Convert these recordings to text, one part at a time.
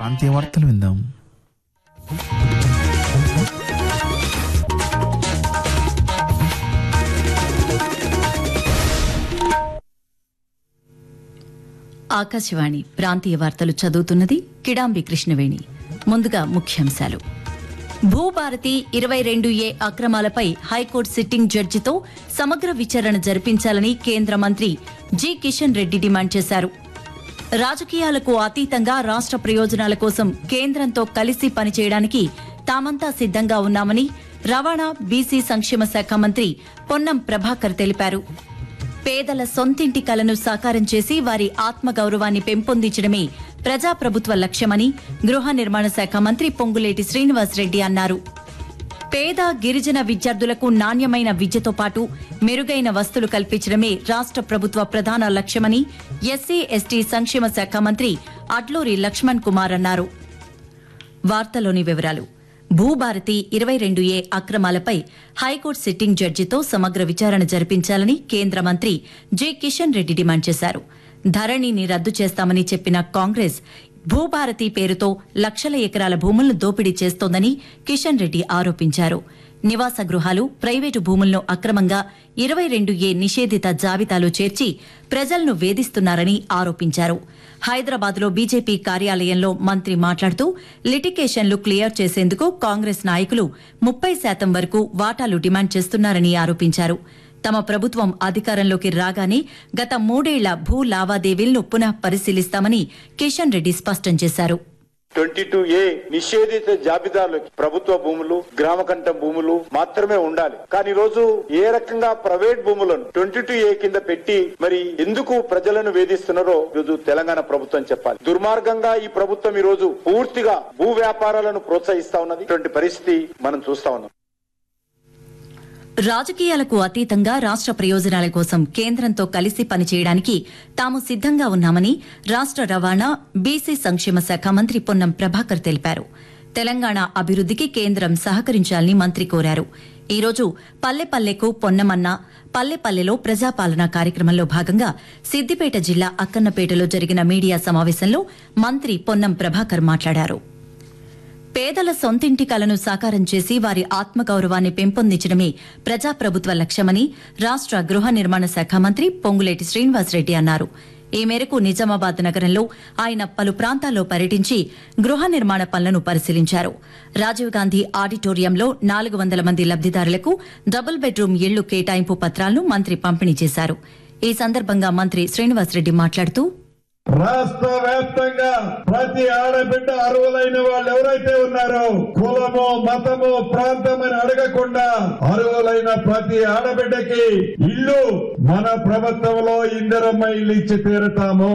ప్రాంతీయ వార్తలు విందాం ఆకాశవాణి ప్రాంతీయ వార్తలు చదువుతున్నది కిడాంబి కృష్ణవేణి ముందుగా ముఖ్యాంశాలు భూభారతి ఇరవై రెండు ఏ అక్రమాలపై హైకోర్టు సిట్టింగ్ జడ్జితో సమగ్ర విచారణ జరిపించాలని కేంద్ర మంత్రి జి కిషన్ రెడ్డి డిమాండ్ చేశారు రాజకీయాలకు అతీతంగా రాష్ట్ర ప్రయోజనాల కోసం కేంద్రంతో కలిసి పనిచేయడానికి తామంతా సిద్ధంగా ఉన్నామని రవాణా బీసీ సంక్షేమ శాఖ మంత్రి పొన్నం ప్రభాకర్ తెలిపారు పేదల సొంతింటి కలను సాకారం చేసి వారి ఆత్మగౌరవాన్ని పెంపొందించడమే ప్రజాప్రభుత్వ లక్ష్యమని గృహ నిర్మాణ శాఖ మంత్రి పొంగులేటి శ్రీనివాసరెడ్డి అన్నారు పేద గిరిజన విద్యార్థులకు నాణ్యమైన విద్యతో పాటు మెరుగైన వస్తువులు కల్పించడమే రాష్ట్ర ప్రభుత్వ ప్రధాన లక్ష్యమని ఎస్సీ ఎస్టీ సంక్షేమ శాఖ మంత్రి అడ్లూరి లక్ష్మణ్ కుమార్ అన్నారు వార్తలోని వివరాలు భూభారతి ఇరవై రెండు ఏ అక్రమాలపై హైకోర్టు సిట్టింగ్ జడ్జితో సమగ్ర విచారణ జరిపించాలని కేంద్ర మంత్రి జె కిషన్ రెడ్డి డిమాండ్ చేశారు ధరణిని రద్దు చేస్తామని చెప్పిన కాంగ్రెస్ భూభారతి పేరుతో లక్షల ఎకరాల భూములను దోపిడీ చేస్తోందని కిషన్ రెడ్డి ఆరోపించారు నివాస గృహాలు ప్రైవేటు భూములను అక్రమంగా ఇరవై రెండు ఏ నిషేధిత జాబితాలో చేర్చి ప్రజలను వేధిస్తున్నారని ఆరోపించారు హైదరాబాద్లో బీజేపీ కార్యాలయంలో మంత్రి మాట్లాడుతూ లిటికేషన్లు క్లియర్ చేసేందుకు కాంగ్రెస్ నాయకులు ముప్పై శాతం వరకు వాటాలు డిమాండ్ చేస్తున్నారని ఆరోపించారు తమ ప్రభుత్వం అధికారంలోకి రాగానే గత మూడేళ్ల భూ లావాదేవీలను పునః పరిశీలిస్తామని కిషన్ రెడ్డి స్పష్టం చేశారు ట్వంటీ టూ ఏ నిషేధిత జాబితాలోకి ప్రభుత్వ భూములు గ్రామకంఠ భూములు మాత్రమే ఉండాలి కానీ ఈ రోజు ఏ రకంగా ప్రైవేట్ భూములను ట్వంటీ టూ ఏ కింద పెట్టి మరి ఎందుకు ప్రజలను వేధిస్తున్నారో ఈరోజు తెలంగాణ ప్రభుత్వం చెప్పాలి దుర్మార్గంగా ఈ ప్రభుత్వం ఈ రోజు పూర్తిగా భూ వ్యాపారాలను ప్రోత్సహిస్తా ఉన్నది ఇటువంటి పరిస్థితి మనం చూస్తా ఉన్నాం రాజకీయాలకు అతీతంగా రాష్ట్ర ప్రయోజనాల కోసం కేంద్రంతో కలిసి పనిచేయడానికి తాము సిద్ధంగా ఉన్నామని రాష్ట్ర రవాణా బీసీ సంక్షేమ శాఖ మంత్రి పొన్నం ప్రభాకర్ తెలిపారు తెలంగాణ అభివృద్దికి కేంద్రం సహకరించాలని మంత్రి కోరారు ఈ రోజు పల్లెపల్లెకు పొన్నమన్న పల్లెపల్లెలో ప్రజాపాలన కార్యక్రమంలో భాగంగా సిద్దిపేట జిల్లా అక్కన్నపేటలో జరిగిన మీడియా సమావేశంలో మంత్రి పొన్నం ప్రభాకర్ మాట్లాడారు పేదల సొంతింటి కలను సాకారం చేసి వారి ఆత్మగౌరవాన్ని పెంపొందించడమే ప్రజాప్రభుత్వ లక్ష్యమని రాష్ట్ర గృహ నిర్మాణ శాఖ మంత్రి పొంగులేటి శ్రీనివాసరెడ్డి అన్నారు ఈ మేరకు నిజామాబాద్ నగరంలో ఆయన పలు ప్రాంతాల్లో పర్యటించి గృహ నిర్మాణ పనులను పరిశీలించారు రాజీవ్ గాంధీ ఆడిటోరియంలో నాలుగు వందల మంది లబ్దిదారులకు డబుల్ బెడ్రూమ్ ఇళ్లు కేటాయింపు పత్రాలను మంత్రి పంపిణీ చేశారు ఈ సందర్భంగా మంత్రి శ్రీనివాసరెడ్డి మాట్లాడుతూ రాష్ట్ర వ్యాప్తంగా ప్రతి ఆడబిడ్డ అర్హులైన వాళ్ళు ఎవరైతే ఉన్నారో కులము మతము ప్రాంతం అని అడగకుండా అర్హులైన ప్రతి ఆడబిడ్డకి ఇల్లు మన ప్రభుత్వంలో ఇందిరమ్మ ఇల్లు ఇచ్చి తీరుతాము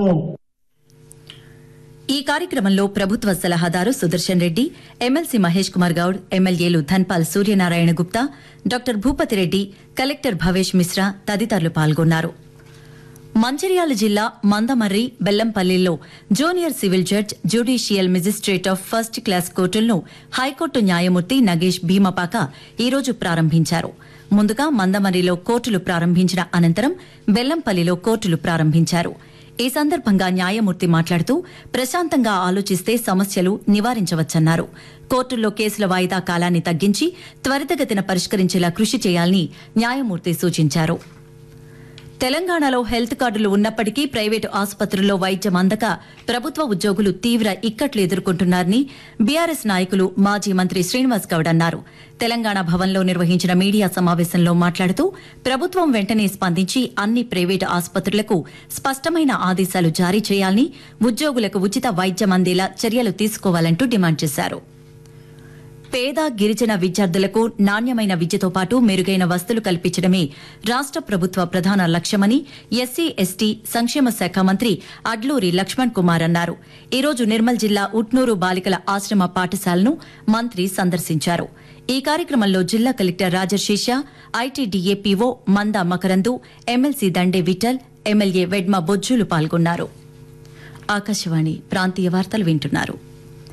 ఈ కార్యక్రమంలో ప్రభుత్వ సలహాదారు సుదర్శన్ రెడ్డి ఎమ్మెల్సీ మహేష్ కుమార్ గౌడ్ ఎమ్మెల్యేలు ధన్పాల్ సూర్యనారాయణ గుప్తా డాక్టర్ భూపతి రెడ్డి కలెక్టర్ భవేష్ మిశ్రా తదితరులు పాల్గొన్నారు మంచిర్యాల జిల్లా మందమర్రి బెల్లంపల్లిలో junior civil judge judicial magistrate of first class కోర్టులను హైకోర్టు న్యాయమూర్తి నగేష్ భీమపాక ఈ రోజు ప్రారంభించారు ముందుగా మందమర్రిలో కోర్టులు ప్రారంభించిన అనంతరం బెల్లంపల్లిలో కోర్టులు ప్రారంభించారు ఈ సందర్భంగా న్యాయమూర్తి మాట్లాడుతూ ప్రశాంతంగా ఆలోచిస్తే సమస్యలు నివారించవచ్చన్నారు కోర్టుల్లో కేసుల వాయిదా కాలాన్ని తగ్గించి త్వరితగతిన పరిష్కరించేలా కృషి చేయాలని న్యాయమూర్తి సూచించారు తెలంగాణలో హెల్త్ కార్డులు ఉన్నప్పటికీ ప్రైవేటు ఆసుపత్రుల్లో వైద్యం అందక ప్రభుత్వ ఉద్యోగులు తీవ్ర ఇక్కట్లు ఎదుర్కొంటున్నారని బీఆర్ఎస్ నాయకులు మాజీ మంత్రి శ్రీనివాస్ గౌడ్ అన్నారు తెలంగాణ భవన్లో నిర్వహించిన మీడియా సమావేశంలో మాట్లాడుతూ ప్రభుత్వం వెంటనే స్పందించి అన్ని ప్రైవేటు ఆసుపత్రులకు స్పష్టమైన ఆదేశాలు జారీ చేయాలని ఉద్యోగులకు ఉచిత వైద్యం అందేలా చర్యలు తీసుకోవాలంటూ డిమాండ్ చేశారు పేద గిరిజన విద్యార్థులకు నాణ్యమైన విద్యతో పాటు మెరుగైన వస్తువులు కల్పించడమే రాష్ట్ర ప్రభుత్వ ప్రధాన లక్ష్యమని ఎస్సీ ఎస్టీ సంక్షేమ శాఖ మంత్రి అడ్లూరి లక్ష్మణ్ కుమార్ అన్నారు ఈ రోజు నిర్మల్ జిల్లా ఉట్నూరు బాలికల ఆశ్రమ పాఠశాలను మంత్రి సందర్శించారు ఈ కార్యక్రమంలో జిల్లా collector రాజశేష ITDA PO Manda Makarandu MLC Dande Vittal MLA Vedma బొజ్జులు పాల్గొన్నారు ఆకాశవాణి ప్రాంతీయ వార్తలు వింటున్నారు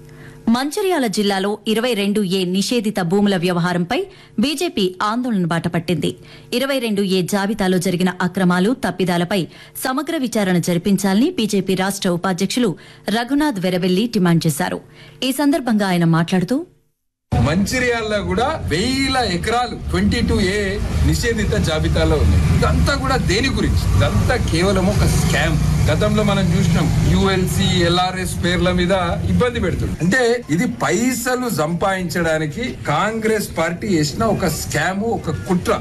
మంచిర్యాల జిల్లాలో ఇరవై రెండు ఏ నిషేధిత భూముల వ్యవహారంపై బీజేపీ ఆందోళన బాటపట్టింది ఇరవై రెండు ఏ జాబితాలో జరిగిన అక్రమాలు తప్పిదాలపై సమగ్ర విచారణ జరిపించాలని బీజేపీ రాష్ట ఉపాధ్యక్షులు రఘునాథ్ వెరవెల్లి డిమాండ్ చేశారు ఈ సందర్భంగా ఆయన మాట్లాడుతూ మంచిర్యాలలో కూడా వేల ఎకరాలు ట్వంటీ టూ ఏ నిషేధిత జాబితాలో ఉన్నాయి ఇదంతా కూడా దేని గురించి ఇదంతా కేవలం ఒక స్కామ్ గతంలో మనం చూసినాం యుఎల్సి ఎల్ఆర్ఎస్ పేర్ల మీద ఇబ్బంది పెడుతుంది అంటే ఇది పైసలు సంపాదించడానికి కాంగ్రెస్ పార్టీ చేసిన ఒక స్కామ్ ఒక కుట్ర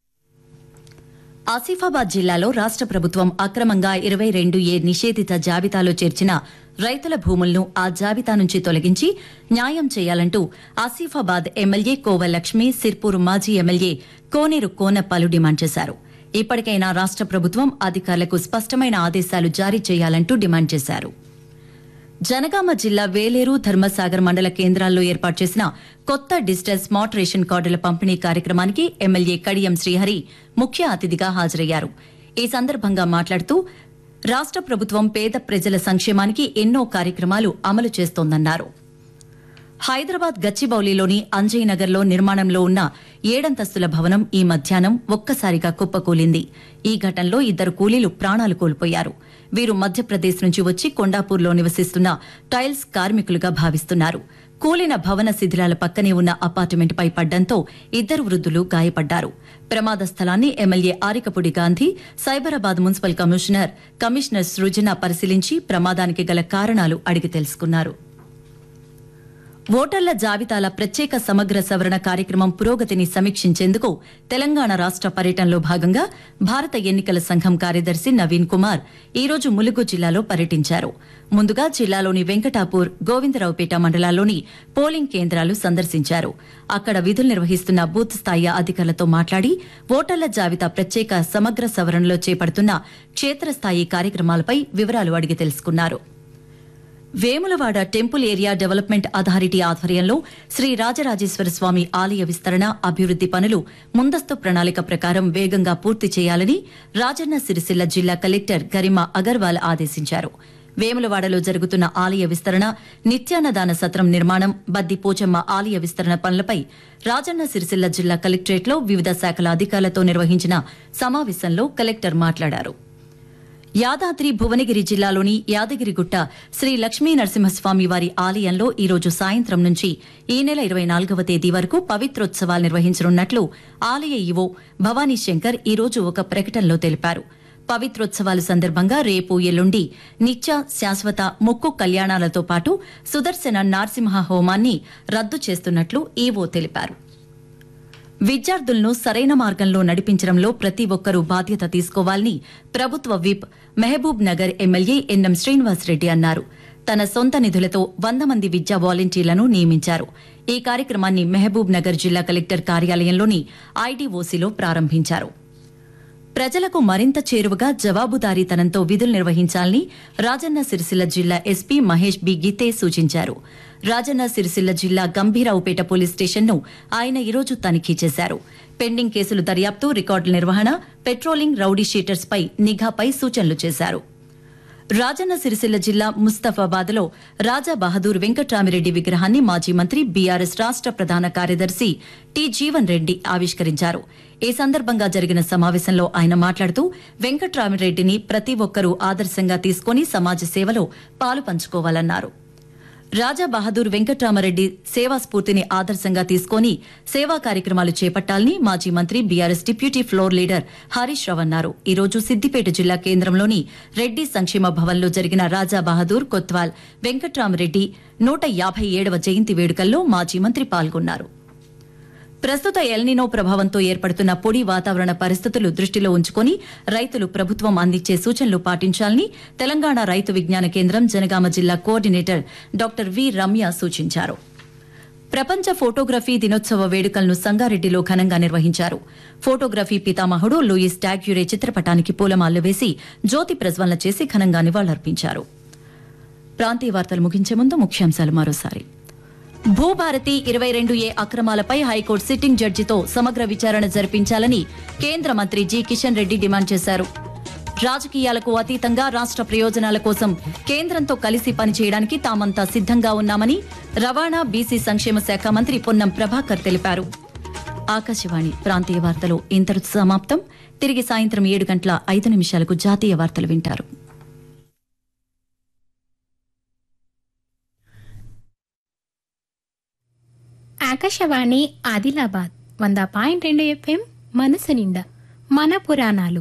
ఆసిఫాబాద్ జిల్లాలో రాష్ట ప్రభుత్వం అక్రమంగా ఇరవై రెండు ఏ నిషేధిత జాబితాలో చేర్చిన రైతుల భూములను ఆ జాబితా నుంచి తొలగించి న్యాయం చేయాలంటూ ఆసిఫాబాద్ ఎమ్మెల్యే కోవ లక్ష్మి సిర్పూర్ మాజీ ఎమ్మెల్యే కోనేరు కోనప్పాలు డిమాండ్ చేశారు ఇప్పటికైనా రాష్ట ప్రభుత్వం అధికారులకు స్పష్టమైన ఆదేశాలు జారీ చేయాలంటూ డిమాండ్ చేశారు జనగామ జిల్లా వేలేరు ధర్మసాగర్ మండల కేంద్రాల్లో ఏర్పాటు చేసిన కొత్త డిజిటల్ స్మార్ట్ రేషన్ కార్డుల పంపిణీ కార్యక్రమానికి ఎమ్మెల్యే కడియం శ్రీహరి ముఖ్య అతిథిగా హాజరయ్యారు ఈ సందర్భంగా మాట్లాడుతూ రాష్ట ప్రభుత్వం పేద ప్రజల సంక్షేమానికి ఎన్నో కార్యక్రమాలు అమలు చేస్తోందన్నారు హైదరాబాద్ గచ్చిబౌలిలోని అంజయ్ నగర్లో నిర్మాణంలో ఉన్న ఏడంతస్తుల భవనం ఈ మధ్యాహ్నం ఒక్కసారిగా కుప్పకూలింది ఈ ఘటనలో ఇద్దరు కూలీలు ప్రాణాలు కోల్పోయారు వీరు మధ్యప్రదేశ్ నుంచి వచ్చి కొండాపూర్లో నివసిస్తున్న టైల్స్ కార్మికులుగా భావిస్తున్నారు కూలిన భవన శిథిలాల పక్కనే ఉన్న అపార్ట్మెంట్పై పడ్డంతో ఇద్దరు వృద్ధులు గాయపడ్డారు ప్రమాద స్థలాన్ని MLA Arikapudi Gandhi Cyberabad municipal commissioner commissioner Srujana పరిశీలించి ప్రమాదానికి గల కారణాలు అడిగి తెలుసుకున్నారు ఓటర్ల జాబితాల ప్రత్యేక సమగ్ర సవరణ కార్యక్రమం పురోగతిని సమీక్షించేందుకు తెలంగాణ రాష్ట పర్యటనలో భాగంగా భారత ఎన్నికల సంఘం కార్యదర్శి నవీన్ కుమార్ ఈ రోజు ములుగు జిల్లాలో పర్యటించారు ముందుగా జిల్లాలోని వెంకటాపూర్ గోవిందరావుపేట మండలాల్లోని పోలింగ్ కేంద్రాలు సందర్శించారు అక్కడ విధులు నిర్వహిస్తున్న బూత్ స్థాయి అధికారులతో మాట్లాడి ఓటర్ల జాబితా ప్రత్యేక సమగ్ర సవరణలో చేపడుతున్న క్షేత్రస్థాయి కార్యక్రమాలపై వివరాలు అడిగి తెలుసుకున్నారు Vemulawada temple area development authority ఆధ్వర్యంలో శ్రీ రాజరాజేశ్వర స్వామి ఆలయ విస్తరణ అభివృద్ది పనులు ముందస్తు ప్రణాళిక ప్రకారం వేగంగా పూర్తి చేయాలని రాజన్న సిరిసిల్ల జిల్లా కలెక్టర్ గరిమా అగర్వాల్ ఆదేశించారు వేములవాడలో జరుగుతున్న ఆలయ విస్తరణ నిత్యాన్నదాన సత్రం నిర్మాణం బద్ది పోచమ్మ ఆలయ విస్తరణ పనులపై రాజన్న సిరిసిల్ల జిల్లా కలెక్టరేట్లో వివిధ శాఖల అధికారులతో నిర్వహించిన సమావేశంలో కలెక్టర్ మాట్లాడారు యాదాద్రి భువనగిరి జిల్లాలోని యాదగిరిగుట్ట శ్రీ లక్ష్మీ నరసింహస్వామి వారి ఆలయంలో ఈ రోజు సాయంత్రం నుంచి ఈ నెల ఇరవై నాలుగవ తేదీ వరకు పవిత్రోత్సవాలు నిర్వహించనున్నట్లు ఆలయ ఈవో భవానీ శంకర్ ఈ రోజు ఒక ప్రకటనలో తెలిపారు పవిత్రోత్సవాల సందర్భంగా రేపు ఎల్లుండి నిత్య శాశ్వత ముక్కు కళ్యాణాలతో పాటు సుదర్శన నారసింహ హోమాన్ని రద్దు చేస్తున్నట్లు ఈవో తెలిపారు విద్యార్థులను సరైన మార్గంలో నడిపించడంలో ప్రతి ఒక్కరూ బాధ్యత తీసుకోవాలని ప్రభుత్వ whip Mahabub Nagar MLA NM Srinivasareddy అన్నారు తన సొంత నిధులతో వంద మంది విద్యా వాలంటీర్లను నియమించారు ఈ కార్యక్రమాన్ని మహబూబ్ నగర్ జిల్లా కలెక్టర్ కార్యాలయంలోని ఐడీఓసీలో ప్రారంభించారు ప్రజలకు మరింత చేరువగా జవాబుదారీతనంతో విధులు నిర్వహించాలని రాజన్న సిరిసిల్ల జిల్లా ఎస్పీ మహేష్ బి గీతే సూచించారు రాజన్న సిరిసిల్ల జిల్లా గంభీరావుపేట పోలీస్ స్టేషన్ను ఆయన ఈరోజు తనిఖీ చేశారు పెండింగ్ కేసులు దర్యాప్తు రికార్డుల నిర్వహణ పెట్రోలింగ్ రౌడీ షీటర్స్ పై నిఘాపై సూచనలు చేశారు రాజన్న సిరిసిల్ల జిల్లా ముస్తఫాబాద్లో రాజా బహదూర్ వెంకట్రామిరెడ్డి విగ్రహాన్ని మాజీ మంత్రి బీఆర్ఎస్ రాష్ట ప్రధాన కార్యదర్శి టి జీవన్ రెడ్డి ఆవిష్కరించారు ఈ సందర్భంగా జరిగిన సమావేశంలో ఆయన మాట్లాడుతూ వెంకట్రామిరెడ్డిని ప్రతి ఒక్కరూ ఆదర్శంగా తీసుకుని సమాజ సేవలో పాలు పంచుకోవాలన్నారు రాజా బహదూర్ వెంకట్రామరెడ్డి సేవా స్ఫూర్తిని ఆదర్శంగా తీసుకొని సేవా కార్యక్రమాలు చేపట్టాలని మాజీ మంత్రి BRS deputy floor leader Harish Rao అన్నారు ఈ రోజు సిద్దిపేట జిల్లా కేంద్రంలోని రెడ్డి సంక్షేమ భవన్లో జరిగిన రాజా బహదూర్ కొత్వాల్ వెంకట్రామరెడ్డి నూట యాభై ఏడవ జయంతి వేడుకల్లో మాజీ మంత్రి పాల్గొన్నారు ప్రస్తుత ఎల్నినో ప్రభావంతో ఏర్పడుతున్న పొడి వాతావరణ పరిస్థితులు దృష్టిలో ఉంచుకొని రైతులు ప్రభుత్వం అందించే సూచనలు పాటించాలని తెలంగాణ రైతు విజ్ఞాన కేంద్రం జనగామ జిల్లా కోఆర్డినేటర్ డాక్టర్ వి రమ్య సూచించారు ప్రపంచ ఫోటోగ్రఫీ దినోత్సవ వేడుకలను సంగారెడ్డిలో ఘనంగా నిర్వహించారు ఫోటోగ్రఫీ పితామహుడు లూయిస్ టాగ్యూరే చిత్రపటానికి పూలమాలలు వేసి జ్యోతి ప్రజ్వలన చేసి ఘనంగా నివాళులర్పించారు ప్రాంతీయ వార్తలు ముగించే ముందు ముఖ్యాంశాలు మరోసారి భూభారతి ఇరవై రెండు ఏ అక్రమాలపై హైకోర్టు సిట్టింగ్ జడ్జితో సమగ్ర విచారణ జరిపించాలని కేంద్ర మంత్రి జి కిషన్ రెడ్డి డిమాండ్ చేశారు రాజకీయాలకు అతీతంగా రాష్ట్ర ప్రయోజనాల కోసం కేంద్రంతో కలిసి పనిచేయడానికి తామంతా సిద్ధంగా ఉన్నామని రవాణా బీసీ సంక్షేమ శాఖ మంత్రి పొన్నం ప్రభాకర్ తెలిపారు ఆకాశవాణి ప్రాంతీయ వార్తలు ఇంతటితో సమాప్తం తిరిగి సాయంత్రం ఏడు గంటల ఐదు నిమిషాలకు జాతీయ వార్తలు వింటారు ఆకాశవాణి ఆదిలాబాద్ వంద పాయింట్ రెండు ఎఫ్ఎం మనసు నిండా మన పురాణాలు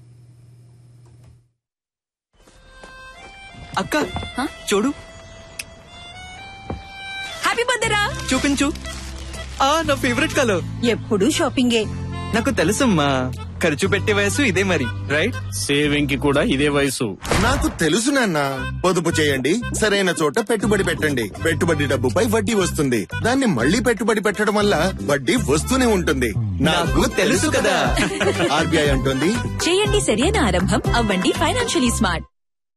అక్క చూడు హ్యాపీ బర్త్డే రా చూపించు ఆ నా ఫేవరెట్ కలర్ ఎప్పుడు షాపింగే నాకు తెలుసమ్మా ఖర్చు పెట్టే వయసు ఇదే మరి రైట్ సేవింగ్ కి కూడా ఇదే వయసు నాకు తెలుసు నాన్న పొదుపు చేయండి సరైన చోట పెట్టుబడి పెట్టండి పెట్టుబడి డబ్బుపై వడ్డీ వస్తుంది దాన్ని మళ్ళీ పెట్టుబడి పెట్టడం వల్ల వడ్డీ వస్తూనే ఉంటుంది నాకు తెలుసు కదా. ఆర్బీఐ అంటుంది చేయండి సరైన ఆరంభం అవ్వండి ఫైనాన్షియలీ స్మార్ట్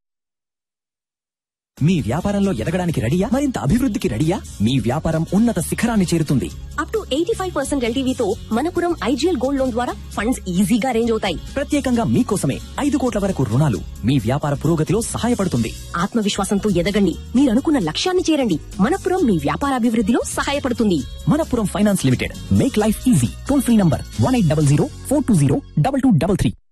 మీ వ్యాపారంలో ఎదగడానికి రెడీయా మరింత అభివృద్ధికి రెడీయా మీ వ్యాపారం ఉన్నత శిఖరాన్ని చేరుతుంది up to eighty five percent ఎల్టీవీతో మనపురం ఐజీఎల్ గోల్డ్ లోన్ ద్వారా ఫండ్స్ ఈజీగా అరేంజ్ అవుతాయి ప్రత్యేకంగా మీకోసమే ఐదు కోట్ల వరకు రుణాలు మీ వ్యాపార పురోగతిలో సహాయపడుతుంది ఆత్మవిశ్వాసంతో ఎదగండి మీరు అనుకున్న లక్ష్యాన్ని చేరండి మనపురం మీ వ్యాపార అభివృద్ధిలో సహాయపడుతుంది Manappuram finance limited make life easy toll free number one eight double zero four two zero double two double three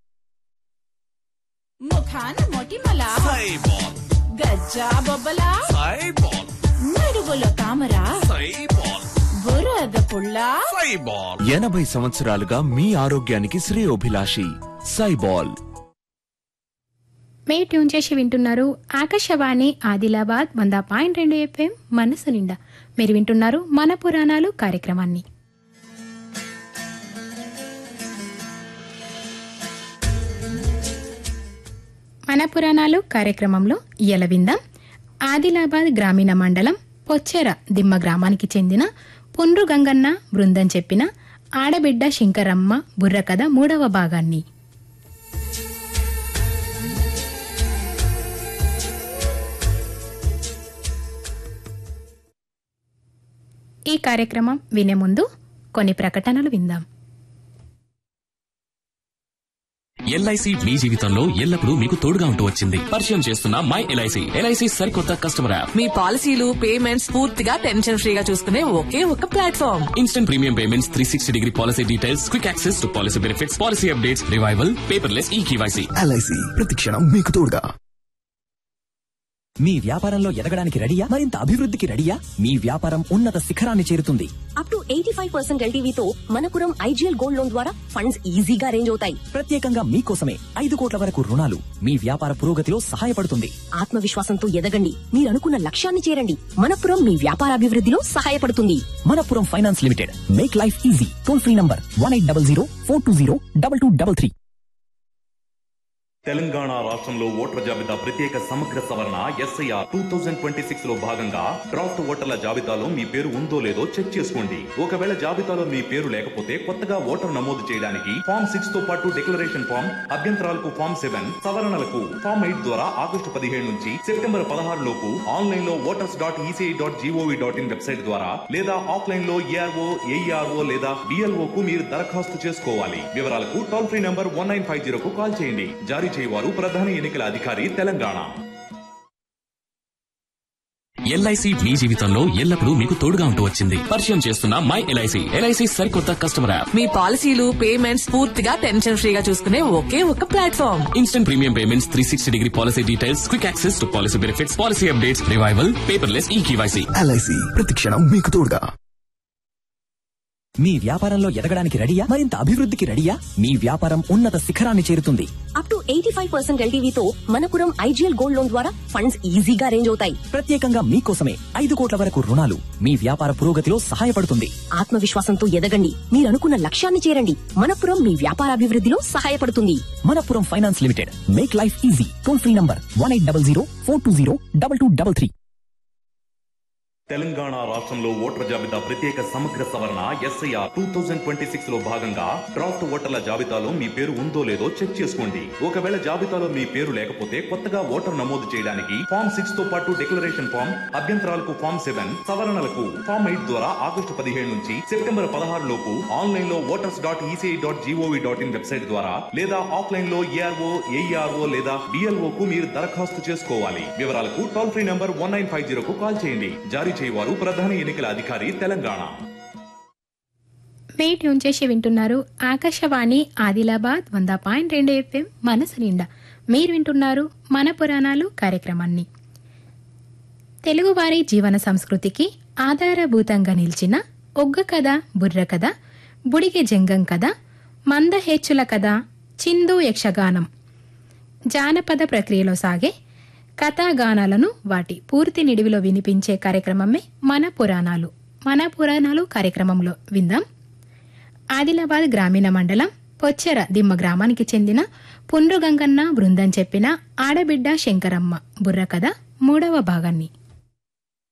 ముఖాన మొటిమల గజ్జా బొబ్బల నడుగులో తామర బురద పుల్ల ఎనభై సంవత్సరాలుగా మీ ఆరోగ్యానికి శ్రేయోభిలాషి సైబాల్ మే ట్యూన్ చేసి వింటున్నారు ఆకాశవాణి ఆదిలాబాద్ వంద పాయింట్ రెండు ఎఫ్ఎం మనసు నిండా మీరు వింటున్నారు మన పురాణాలు కార్యక్రమాన్ని మన పురాణాలు కార్యక్రమంలో ఇయల విందాం ఆదిలాబాద్ గ్రామీణ మండలం పొచ్చెర దిమ్మ గ్రామానికి చెందిన పుండ్రు గంగన్న బృందం చెప్పిన ఆడబిడ్డ శంకరమ్మ బుర్రకథ మూడవ భాగాన్ని ఈ కార్యక్రమం వినే ముందు కొన్ని ప్రకటనలు విందాం ఎల్ఐసి మీ జీవితంలో ఎల్లప్పుడూ మీకు తోడుగా ఉంటూ వచ్చింది పరిచయం చేస్తున్న మై ఎల్ఐసి ఎల్ఐసి సరికొత్త కస్టమర్ యాప్ మీ పాలసీలు పేమెంట్స్ పూర్తిగా టెన్షన్ ఫ్రీగా చూసుకునే ఒకే ఒక platform instant premium payments three sixty degree policy details quick access to policy benefits policy updates revival paperless e KYC LIC ప్రతిక్షణం మీకు తోడుగా మీ వ్యాపారంలో ఎదగడానికి రెడీయా మరింత అభివృద్ధికి రెడీయా మీ వ్యాపారం ఉన్నత శిఖరాన్ని చేరుతుంది up to eighty five percent ఎల్టీవీతో మనపురం ఐజీఎల్ గోల్డ్ లోన్ ద్వారా ఫండ్స్ ఈజీగా అరేంజ్ అవుతాయి ప్రత్యేకంగా మీకోసమే ఐదు కోట్ల వరకు రుణాలు మీ వ్యాపార పురోగతిలో సహాయపడుతుంది ఆత్మవిశ్వాసంతో ఎదగండి మీరు అనుకున్న లక్ష్యాన్ని చేరండి మనపురం మీ వ్యాపార అభివృద్ధిలో సహాయపడుతుంది Manappuram finance limited make life easy toll free number one eight double zero four two zero double two double three Telangana రాష్ట్రంలో ఓటర్ల జాబితా ప్రత్యేక సమగ్ర సవరణ SIR two thousand twenty six లో భాగంగా డ్రాఫ్ట్ ఓటర్ల జాబితాలో మీ పేరు ఉందో లేదో చెక్ చేసుకోండి ఒకవేళ జాబితాలో మీ పేరు లేకపోతే కొత్తగా ఓటర్ నమోదు చేయడానికి ఫామ్ సిక్స్ తో పాటు డిక్లరేషన్ ఫామ్ అభ్యంతరాలకు ఫామ్ సెవెన్ సవరణలకు ఫామ్ ఎయిట్ ద్వారా ఆగస్టు పదిహేడు నుంచి సెప్టెంబర్ పదహారు లోపు ఆన్లైన్ లో voters dot ECI dot G O V dot in website ద్వారా లేదా ఆఫ్లైన్ లో ఏఆర్ఓ ఏఈఆర్ఓ లేదా బిఎల్ఓ కు మీరు దరఖాస్తు చేసుకోవాలి వివరాలకు toll free number one nine five జీరోకు కాల్ చేయండి జారీ చేయవారు ప్రధాన ఎన్నికల అధికారి తెలంగాణ ఎల్ఐసి మీ జీవితంలో ఎల్లప్పుడూ మీకు తోడుగా ఉంటూ వచ్చింది పరిచయం చేస్తున్న మై ఎల్ఐసి ఎల్ఐసి సరికొత్త కస్టమర్ యాప్ మీ పాలసీలు పేమెంట్స్ పూర్తిగా టెన్షన్ ఫ్రీగా చూసుకునే ఒకే ఒక platform instant premium payments three sixty degree policy details quick access to policy benefits policy updates revival paperless e KYC LIC ప్రతిక్షణం మీకు తోడుగా మీ వ్యాపారంలో ఎదగడానికి రెడీయా మరింత అభివృద్ధికి రెడీయా మీ వ్యాపారం ఉన్నత శిఖరాన్ని చేరుతుంది up to eighty five percent ఎల్టీవీతో మనపురం ఐజీఎల్ గోల్డ్ లోన్ ద్వారా ఫండ్స్ ఈజీగా అరేంజ్ అవుతాయి ప్రత్యేకంగా మీకోసమే ఐదు కోట్ల వరకు రుణాలు మీ వ్యాపార పురోగతిలో సహాయపడుతుంది ఆత్మవిశ్వాసంతో ఎదగండి మీరు అనుకున్న లక్ష్యాన్ని చేరండి మనపురం మీ వ్యాపార అభివృద్ధిలో సహాయపడుతుంది Manappuram finance limited make life easy toll free number one eight double zero four two zero double two double three Telangana రాష్ట్రంలో ఓటర్ల జాబితా ప్రత్యేక సమగ్ర సవరణ SIR two thousand twenty six లో భాగంగా డ్రాఫ్ట్ ఓటర్ల జాబితాలో మీ పేరు ఉందో లేదో చెక్ చేసుకోండి ఒకవేళ జాబితాలో మీ పేరు లేకపోతే కొత్తగా ఓటర్ నమోదు చేయడానికి ఫామ్ సిక్స్ తో పాటు డిక్లరేషన్ ఫామ్ అభ్యంతరాలకు ఫామ్ సెవెన్ సవరణలకు ఫామ్ ఎయిట్ ద్వారా ఆగస్టు పదిహేడు నుంచి సెప్టెంబర్ పదహారు లోపు ఆన్లైన్ లో voters dot ECI dot G O V dot in website ద్వారా లేదా ఆఫ్లైన్ లో ఏఆర్ఓ ఏఈఆర్ఓ లేదా డిఎల్ఓ కు మీరు దరఖాస్తు చేసుకోవాలి వివరాలకు toll free number one nine five zero కు కాల్ చేయండి జారీ చేయవారు ప్రధాన ఎన్నికల అధికారి తెలంగాణ మే ట్యూన్ చేసి వింటున్నారు ఆకాశవాణి ఆదిలాబాద్ వంద పాయింట్ రెండు ఎఫ్ఎం మనసు నిండా మీరు వింటున్నారు మన పురాణాలు కార్యక్రమాన్ని తెలుగువారి జీవన సంస్కృతికి ఆధారభూతంగా నిలిచిన ఒగ్గ కథ బుర్ర కథ బుడిగె జంగం కథ మందహేచ్చుల కథ చిందు యక్షగానం జానపద ప్రక్రియలో సాగే కథాగానాలను వాటి పూర్తి నిడివిలో వినిపించే కార్యక్రమమే మన పురాణాలు మన పురాణాలు కార్యక్రమంలో విందాం ఆదిలాబాద్ గ్రామీణ మండలం పొచ్చెర దిమ్మ గ్రామానికి చెందిన పుండ్రు గంగన్న బృందం చెప్పిన ఆడబిడ్డ శంకరమ్మ బుర్ర కథ మూడవ భాగాన్ని